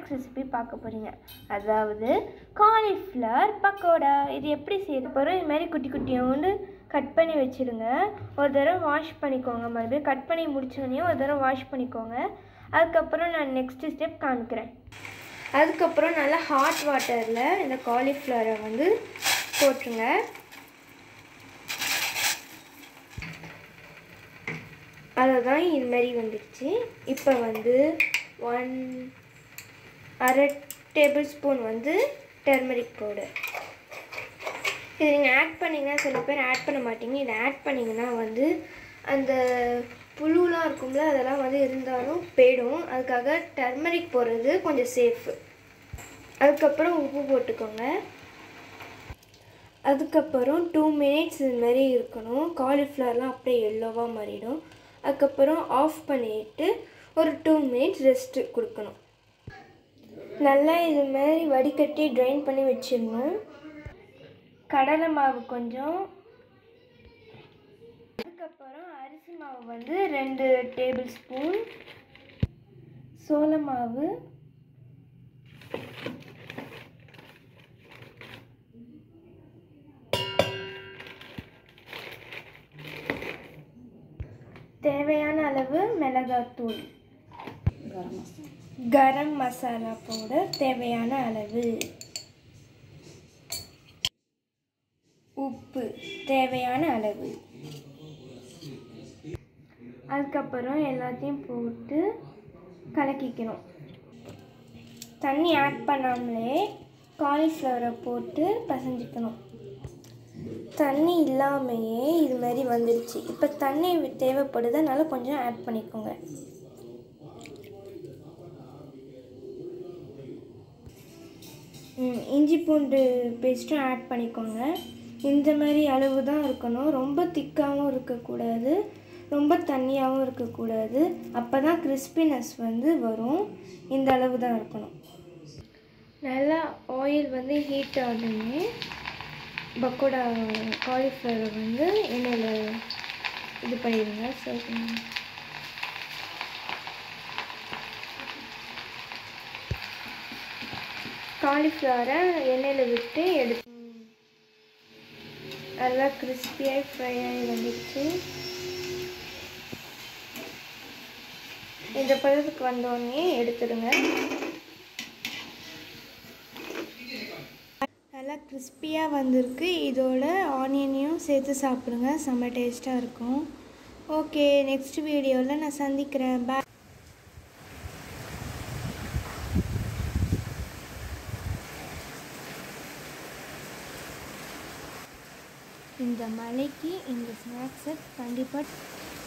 snacks recipe பார்க்க போகிறீங்க அதாவது காலிஃப்ளவர் பக்கோடா இது எப்படி செய்ய போகிறோம் இது மாதிரி குட்டி குட்டியோண்டு கட் பண்ணி வச்சுடுங்க ஒரு தடவை வாஷ் பண்ணிக்கோங்க மறுபடியும் கட் பண்ணி முடிச்சோடனே ஒரு தடவை வாஷ் பண்ணிக்கோங்க அதுக்கப்புறம் நான் நெக்ஸ்ட் ஸ்டெப் காமிக்கிறேன் அதுக்கப்புறம் நல்லா ஹாட் வாட்டரில் இந்த காலிஃப்ளவரை வந்து போட்டுருங்க அதுதான் இது மாதிரி வந்துடுச்சு இப்போ வந்து ஒன் அரை டேபிள் ஸ்பூன் வந்து டர்மரிக் பவுடர் இது நீங்கள் ஆட் பண்ணிங்கன்னா சில பேர் ஆட் பண்ண மாட்டீங்க இதை ஆட் பண்ணிங்கன்னா வந்து அந்த புழுலாம் இருக்கும்ல அதெல்லாம் வந்து இருந்தாலும் போயிடும் அதுக்காக டர்மரிக் போடுறது கொஞ்சம் சேஃபு அதுக்கப்புறம் உப்பு போட்டுக்கோங்க அதுக்கப்புறம் டூ மினிட்ஸ் இது மாதிரி இருக்கணும் காலிஃப்ளவர்லாம் அப்படியே எல்லோவாக மாறிடும் அதுக்கப்புறம் ஆஃப் பண்ணிட்டு ஒரு டூ மினிட்ஸ் ரெஸ்ட்டு கொடுக்கணும் நல்லா இது மாதிரி வடிகட்டி ட்ரைன் பண்ணி வச்சிடணும் கடலை மாவு கொஞ்சம் அதுக்கப்புறம் அரிசி மாவு வந்து ரெண்டு டேபிள் ஸ்பூன் சோள மாவு தேவையான அளவு மிளகாத்தூள் கரம் மசாலா பவுடர் தேவையான அளவு உப்பு தேவையான அளவு அதுக்கப்புறம் எல்லாத்தையும் போட்டு கலக்கிக்கணும் தண்ணி ஆட் பண்ணாமலே காலிஃப்ளவரை போட்டு பசஞ்சிக்கணும் தண்ணி இல்லாமையே இது மாதிரி வந்துடுச்சு இப்போ தண்ணி தேவைப்படுது அதனால கொஞ்சம் ஆட் பண்ணிக்கோங்க ம், இஞ்சி பூண்டு பேஸ்ட்டும் ஆட் பண்ணிக்கோங்க இந்த மாதிரி அளவு தான் இருக்கணும் ரொம்ப திக்காகவும் இருக்கக்கூடாது ரொம்ப தண்ணியாகவும் இருக்கக்கூடாது அப்போ தான் கிறிஸ்பினஸ் வந்து வரும் இந்த அளவு தான் இருக்கணும் நல்லா ஆயில் வந்து ஹீட் ஆகணுமே பக்கோடா காலிஃப்ளவர் வந்து எண்ணெயில் இது பண்ணிடுங்க சர்வ் பண்ணுங்க காலிஃப்ளவரை எண்ணெயில் விட்டு எடுத்து நல்லா கிறிஸ்பியாக ஃப்ரை ஆகி வந்துடுச்சு இந்த பதத்துக்கு வந்தோடனே எடுத்துடுங்க நல்லா கிறிஸ்பியாக வந்திருக்கு இதோட ஆனியனையும் சேர்த்து சாப்பிடுங்க செம்ம டேஸ்ட்டாக இருக்கும் ஓகே நெக்ஸ்ட் வீடியோவில் நான் சந்திக்கிறேன் பே இந்த மலைக்கு இந்த ஸ்நாக்ஸை கண்டிப்பாக